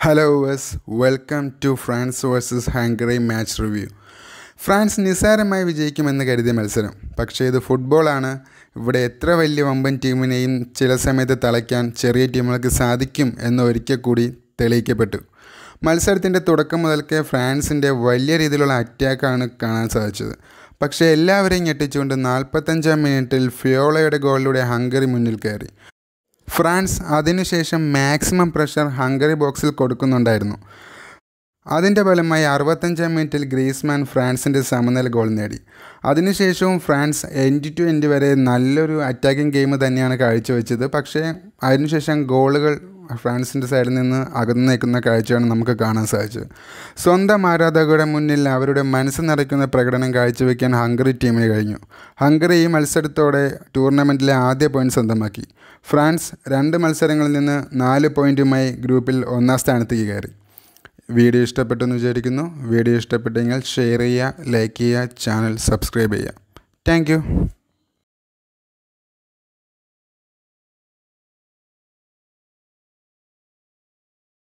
hello verse welcome to France versus Hungary match review France നിസ്സാരമായി വിജയിക്കുമെന്ന് കരുതിയ മത്സരം പക്ഷേ ഇത് ഫുട്ബോളാണ് ഇവിടെ എത്ര വലിയ വമ്പൻ ടീമിനെയും ചില സമയത്ത് തളയ്ക്കാൻ ചെറിയ ടീമുകൾക്ക് സാധിക്കും എന്ന് ഒരിക്കൽ കൂടി തെളിയിക്കപ്പെട്ടു മത്സരത്തിൻ്റെ തുടക്കം മുതൽക്കേ ഫ്രാൻസിൻ്റെ വലിയ രീതിയിലുള്ള അറ്റാക്കാണ് കാണാൻ സാധിച്ചത് പക്ഷേ എല്ലാവരെയും ഞെട്ടിച്ചുകൊണ്ട് നാൽപ്പത്തഞ്ചാം മിനിറ്റിൽ ഫിയോളയുടെ ഗോളിലൂടെ ഹംഗറി മുന്നിൽ കയറി ഫ്രാൻസ് അതിനുശേഷം മാക്സിമം പ്രഷർ ഹംഗറി ബോക്സിൽ കൊടുക്കുന്നുണ്ടായിരുന്നു അതിൻ്റെ ഫലമായി അറുപത്തഞ്ചാം മിനിറ്റിൽ ഗ്രീസ്മാൻ ഫ്രാൻസിൻ്റെ സമനില ഗോൾ നേടി അതിനുശേഷവും ഫ്രാൻസ് എൻഡ് ടു എൻഡ് വരെ നല്ലൊരു അറ്റാക്കിംഗ് ഗെയിം തന്നെയാണ് കാഴ്ചവെച്ചത് പക്ഷേ അതിനുശേഷം ഗോളുകൾ ഫ്രാൻസിൻ്റെ സൈഡിൽ നിന്ന് അകന്നു നിൽക്കുന്ന കാഴ്ചയാണ് നമുക്ക് കാണാൻ സാധിച്ചത് സ്വന്തം ആരാധകരുടെ മുന്നിൽ അവരുടെ മനസ്സ് നിറയ്ക്കുന്ന പ്രകടനം കാഴ്ചവെക്കാൻ ഹംഗറി ടീമിന് കഴിഞ്ഞു ഹംഗറി ഈ മത്സരത്തോടെ ടൂർണമെൻറ്റിലെ ആദ്യ പോയിന്റ് സ്വന്തമാക്കി ഫ്രാൻസ് രണ്ട് മത്സരങ്ങളിൽ നിന്ന് നാല് പോയിൻറ്റുമായി ഗ്രൂപ്പിൽ ഒന്നാം സ്ഥാനത്തേക്ക് കയറി വീഡിയോ ഇഷ്ടപ്പെട്ടു എന്ന് വിചാരിക്കുന്നു വീഡിയോ ഇഷ്ടപ്പെട്ടെങ്കിൽ ഷെയർ ചെയ്യുക ലൈക്ക് ചെയ്യുക ചാനൽ സബ്സ്ക്രൈബ് ചെയ്യുക താങ്ക്